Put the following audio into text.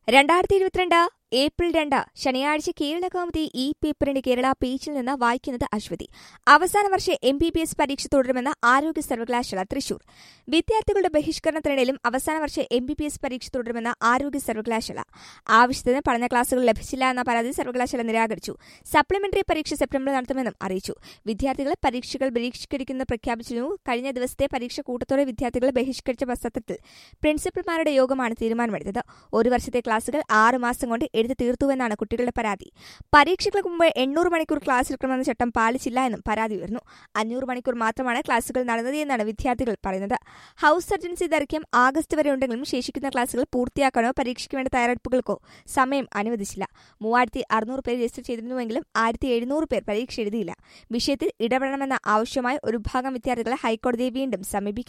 രണ്ടായിരത്തി ഇരുപത്തിരണ്ട് ഏപ്രിൽ രണ്ട് ശനിയാഴ്ച കേരള കൗമുദി ഈ പേപ്പറിന്റെ കേരള പേജിൽ നിന്ന് വായിക്കുന്നത് അശ്വതി അവസാന വർഷ എം ബി ബി എസ് പരീക്ഷ തുടരുമെന്ന് ആരോഗ്യ സർവകലാശാല തൃശൂർ വിദ്യാർത്ഥികളുടെ ബഹിഷ്കരണത്തിനിടയിലും അവസാന വർഷ എം ബി ബി എസ് പരീക്ഷ തുടരുമെന്ന് ആരോഗ്യ സർവകലാശാല ആവശ്യത്തിന് പഠന ക്ലാസുകൾ ലഭിച്ചില്ല എന്ന പരാതി സർവകലാശാല നിരാകരിച്ചു സപ്ലിമെന്ററി പരീക്ഷ സെപ്റ്റംബറിൽ നടത്തുമെന്നും അറിയിച്ചു വിദ്യാർത്ഥികൾ പരീക്ഷകൾ ബഹിഷ്കരിക്കുന്നത് പ്രഖ്യാപിച്ചിരുന്നു കഴിഞ്ഞ ദിവസത്തെ പരീക്ഷ കൂട്ടത്തോടെ വിദ്യാർത്ഥികളെ ബഹിഷ്കരിച്ച പശ്ചാത്തലത്തിൽ പ്രിൻസിപ്പൽമാരുടെ യോഗമാണ് തീരുമാനമെടുത്തത് ഒരു വർഷത്തെ ക്ലാസുകൾ ആറ് മാസം കൊണ്ട് എഴുതി തീർത്തുവെന്നാണ് കുട്ടികളുടെ പരാതി പരീക്ഷകൾക്ക് മുമ്പ് എണ്ണൂറ് മണിക്കൂർ ക്ലാസ് എടുക്കണമെന്ന ചട്ടം പാലിച്ചില്ല എന്നും പരാതി ഉയർന്നു അഞ്ഞൂറ് മണിക്കൂർ മാത്രമാണ് ക്ലാസുകൾ നടന്നത് എന്നാണ് വിദ്യാർത്ഥികൾ പറയുന്നത് ഹൌസ് സർജൻസി ദൈർഘ്യം ആഗസ്റ്റ് വരെ ഉണ്ടെങ്കിലും ശേഷിക്കുന്ന ക്ലാസുകൾ പൂർത്തിയാക്കാനോ പരീക്ഷയ്ക്ക് വേണ്ട തയ്യാറെടുപ്പുകൾക്കോ സമയം അനുവദിച്ചില്ല മൂവായിരത്തി അറുന്നൂറ് പേർ രജിസ്റ്റർ ചെയ്തിരുന്നുവെങ്കിലും ആയിരത്തി എഴുന്നൂറ് പേർ പരീക്ഷ എഴുതിയില്ല വിഷയത്തിൽ ഇടപെടണമെന്ന ആവശ്യമായി ഒരു ഭാഗം വിദ്യാർത്ഥികൾ ഹൈക്കോടതിയെ വീണ്ടും സമീപിക്കും